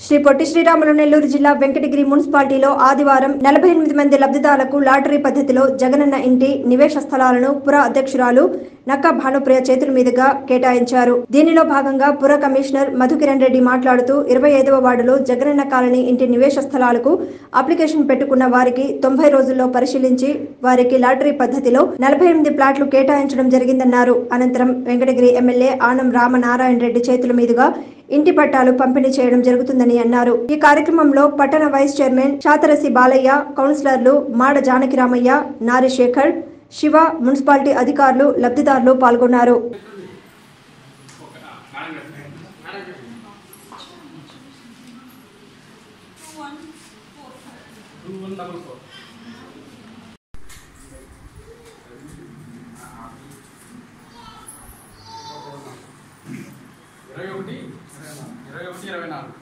శ్రీ పొట్టి శ్రీరాములు నెల్లూరు జిల్లా వెంకటగిరి మున్సిపాలిటీలో ఆదివారం నలభై ఎనిమిది మంది లబ్ధిదారులకు లాటరీ పద్ధతిలో జగనన్న ఇంటి నివేశ స్థలాలను పుర అధ్యక్షురాలు నక్క భానుప్రియ చేతుల మీదుగా కేటాయించారు దీనిలో భాగంగా పుర కమిషనర్ మధుకిరణ్ రెడ్డి మాట్లాడుతూ ఇరవై ఐదవ వార్డులో జగనన్న కాలనీ ఇంటి నివేశ స్థలాలకు అప్లికేషన్ పెట్టుకున్న వారికి తొంభై రోజుల్లో పరిశీలించి వారికి లాటరీ పద్ధతిలో నలభై ఎనిమిది ప్లాట్లు కేటాయించడం జరిగిందన్నారు అనంతరం వెంకటగిరి ఎమ్మెల్యే ఆనం రామనారాయణ రెడ్డి చేతుల మీదుగా ఇంటి పట్టాలు పంపిణీ చేయడం జరుగుతుందని అన్నారు ఈ కార్యక్రమంలో పట్టణ వైస్ చైర్మన్ చాతరసి బాలయ్య కౌన్సిలర్లు మాడ జానకిరామయ్య నారి శేఖర్ శివ మున్సిపాలిటీ అధికారులు లబ్ధిదారులు పాల్గొన్నారు ఇరవై ఒకటి ఇరవై ఒకటి ఇరవై నాలుగు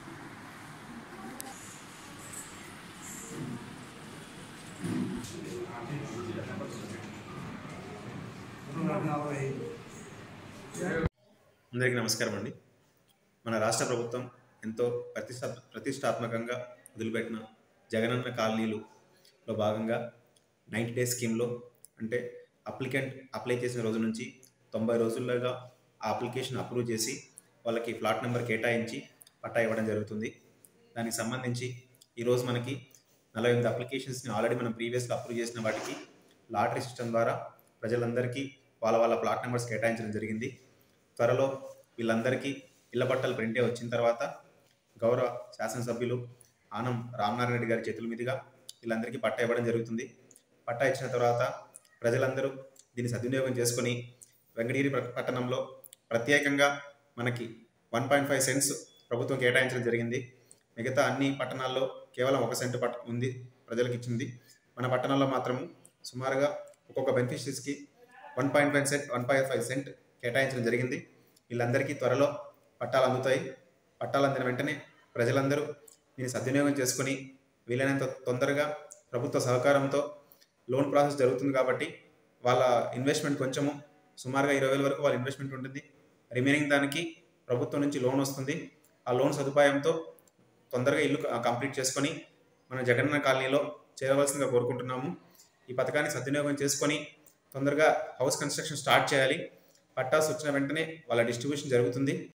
అందరికీ నమస్కారం అండి మన రాష్ట్ర ప్రభుత్వం ఎంతో ప్రతిష్టా ప్రతిష్టాత్మకంగా వదిలిపెట్టిన జగనన్న కాలనీలులో భాగంగా నైంటీ డేస్ స్కీమ్లో అంటే అప్లికెంట్ అప్లై చేసిన రోజు నుంచి తొంభై రోజుల్లోగా ఆ అప్లికేషన్ అప్రూవ్ చేసి వాళ్ళకి ఫ్లాట్ నెంబర్ కేటాయించి పట్టా ఇవ్వడం జరుగుతుంది దానికి సంబంధించి ఈరోజు మనకి నలభై ఎనిమిది అప్లికేషన్స్ని ఆల్రెడీ మనం ప్రీవియస్గా అప్రూవ్ చేసిన వాటికి లాటరీ సిస్టమ్ ద్వారా ప్రజలందరికీ వాళ్ళ వాళ్ళ ప్లాట్ నెంబర్స్ కేటాయించడం జరిగింది త్వరలో వీళ్ళందరికీ ఇళ్ల పట్టాలు ప్రింటే వచ్చిన తర్వాత గౌరవ శాసనసభ్యులు ఆనం రామనారాయణ రెడ్డి గారి చేతుల మీదుగా వీళ్ళందరికీ పట్టా ఇవ్వడం జరుగుతుంది పట్టా ఇచ్చిన తర్వాత ప్రజలందరూ దీన్ని సద్వినియోగం చేసుకొని వెంకటగిరి ప- పట్టణంలో ప్రత్యేకంగా మనకి వన్ పాయింట్ ఫైవ్ సెంట్స్ ప్రభుత్వం కేటాయించడం జరిగింది మిగతా అన్ని పట్టణాల్లో కేవలం ఒక సెంట్ పట్ట ఉంది ప్రజలకు ఇచ్చింది మన పట్టణంలో మాత్రము సుమారుగా ఒక్కొక్క బెనిఫిషరీస్కి one point five cent one point five cent కేటాయించడం జరిగింది వీళ్ళందరికీ త్వరలో పట్టాలు అందుతాయి పట్టాలు అందిన వెంటనే ప్రజలందరూ దీన్ని సద్వినియోగం చేసుకొని వీలైనంత తొందరగా ప్రభుత్వ సహకారంతో లోన్ ప్రాసెస్ జరుగుతుంది కాబట్టి వాళ్ళ ఇన్వెస్ట్మెంట్ కొంచెము సుమారుగా ఇరవై వేల వరకు వాళ్ళ ఇన్వెస్ట్మెంట్ ఉంటుంది రిమైనింగ్ దానికి ప్రభుత్వం నుంచి లోన్ వస్తుంది ఆ లోన్ సదుపాయంతో తొందరగా ఇల్లు క- కంప్లీట్ చేసుకొని మన జగనన్న కాలనీలో చేరవలసిందిగా కోరుకుంటున్నాము ఈ పథకాన్ని సద్వినియోగం చేసుకొని తొందరగా హౌస్ కన్స్ట్రక్షన్ స్టార్ట్ చేయాలి పట్టాస్ వచ్చిన వెంటనే వాళ్ళ డిస్ట్రిబ్యూషన్ జరుగుతుంది